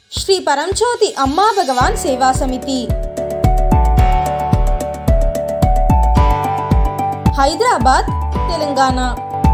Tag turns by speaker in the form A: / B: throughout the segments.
A: ஸ்ரீ பரம்ஜோதி அம்மா பகவான் சேவா சமிதி ஹைதராபாத் தெலுங்கானா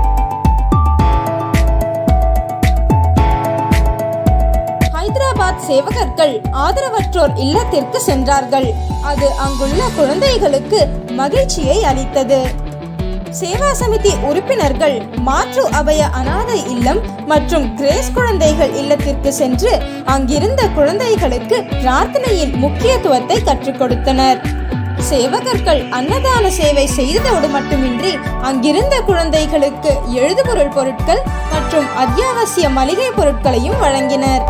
A: ஹைதராபாத் சேவகர்கள் ஆதரவற்றோர் இல்லத்திற்கு சென்றார்கள் அது அங்குள்ள குழந்தைகளுக்கு மகிழ்ச்சியை அளித்தது சேவா சமிதி உறுப்பினர்கள் மாற்று அபய அனாதை இல்லம் மற்றும் கிரேஸ் குழந்தைகள் இல்லத்திற்கு சென்று அங்கிருந்த குழந்தைகளுக்கு பிரார்த்தனையின் முக்கியத்துவத்தை கற்றுக் கொடுத்தனர் சேவகர்கள் அன்னதான சேவை செய்ததோடு மட்டுமின்றி அங்கிருந்த குழந்தைகளுக்கு எழுதுபொருள் பொருட்கள் மற்றும் அத்தியாவசிய மளிகை பொருட்களையும் வழங்கினர்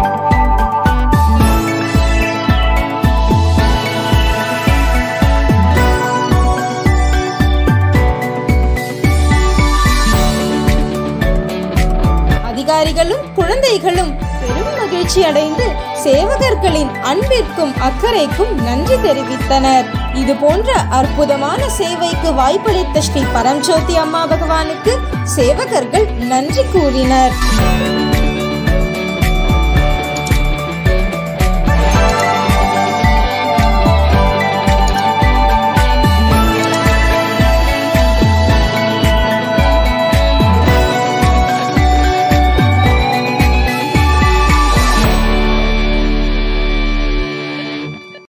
A: அதிகாரிகளும் குழந்தைகளும் பெரும் மகிழ்ச்சி அடைந்து சேவகர்களின் அன்பிற்கும் அக்கறைக்கும் நன்றி தெரிவித்தனர் இது போன்ற அற்புதமான சேவைக்கு வாய்ப்பளித்த ஸ்ரீ பரம்ஜோதி அம்மா பகவானுக்கு சேவகர்கள் நன்றி கூறினர்